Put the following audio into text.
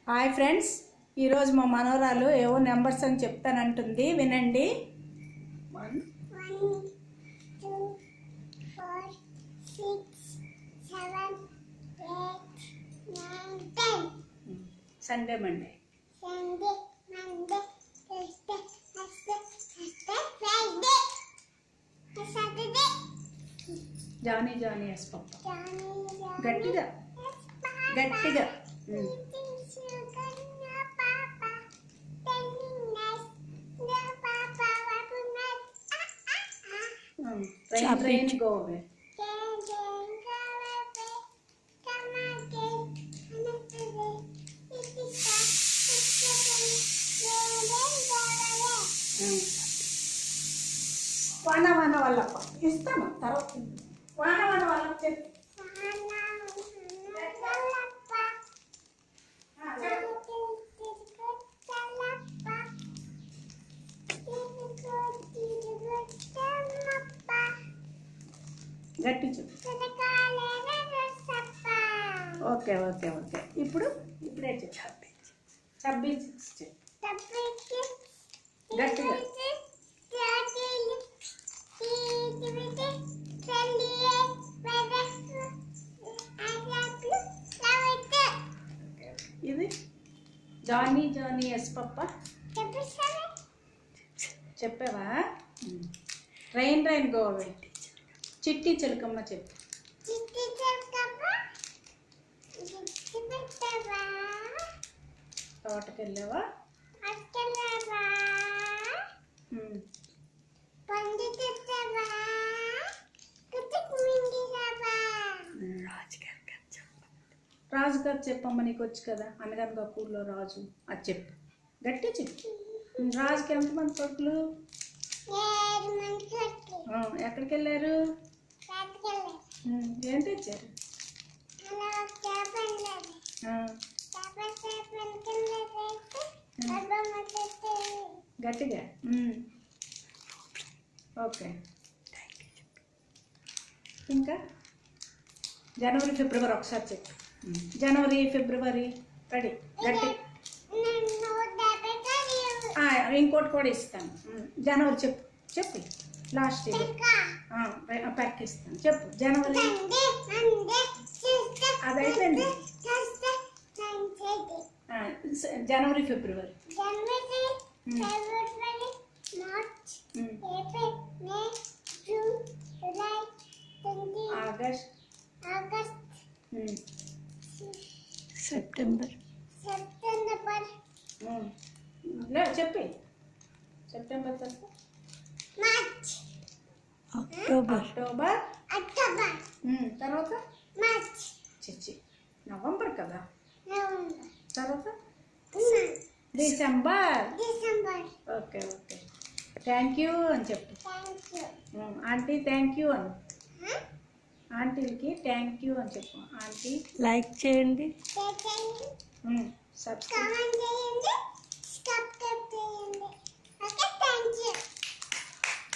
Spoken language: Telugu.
హాయ్ ఫ్రెండ్స్ ఈరోజు మా మనవరాలు ఏవో నెంబర్స్ అని చెప్తానంటుంది వినండి one One, two, four, six, seven, eight, nine, ten. Sunday Monday Sunday, Monday, Tuesday, Wednesday, Thursday, Friday. Saturday. Johnny Johnny yes papa Johnny, Johnny. గట్టిగా Yes, Papa. గట్టిగా um. Eating sugar, no Papa. Telling nice, no Papa. What nice. Ah, ah, ah. Um. Train train go away um. వాన వాన వాళ్ళప్ప ఇస్తాను తర్వాత వాన వాన వాళ్ళప్ప చెప్పు ఆ, చెప్పు. గట్టి చెప్పు ఓకే ఓకే ఓకే ఇప్పుడు ఇప్పుడే చెప్పు చబ్బీ చెప్పు గట్టిగా. ఇది జానీ జానీ ఎస్ పప్ప చెప్పావా ట్రైన్ ట్రైన్ గో అవే చిట్టి చిలకమ్మ చెప్పు తోటకి వెళ్ళావా ఉమ్. రాజు గారు చెప్పమ్మ నీకు వచ్చు కదా అనగనగా కూర్లో రాజు అది చెప్పు గట్టి చెప్పు ఉమ్, రాజుకి ఎంతమంది కొడుకులు ఆ, ఎక్కడికి వెళ్ళారు ఉమ్, ఏం తెచ్చారు ఆ, గట్టిగా ఉమ్. ఓకే ఇంకా జనవరి ఫిబ్రవరి ఒకసారి చెప్పు ఉమ్, జనవరి ఫిబ్రవరి రెడీ గట్టి ఆ, ఇంకోటి కూడా ఇస్తాను ఉమ్, జనవరి చెప్పు చెప్పు లాస్ట్ ఇది ఆ, ప్యాక్ ఇస్తాను చెప్పు జనవరి అది అయిపోయింది ఆ, స- January February January Hmm. February March um, April May June July twenty August August um, September September um. లే చెప్పి సెప్టెంబర్ తర్వాత March October October October um, తర్వాత మార్చ్ చిచ్చి నవంబర్ కదా నవంబర్ తర్వాత December December December okay okay thank you అని చెప్పు thank you um, aunty thank you అని ఆంటీలకి థ్యాంక్ యూ అని చెప్పు ఆంటీ లైక్ చేయండి చేయండి ఉమ్, సబ్స్క్రైబ్ కామెంట్ చేయండి సబ్స్క్రైబ్ చేయండి ఓకే థ్యాంక్ యూ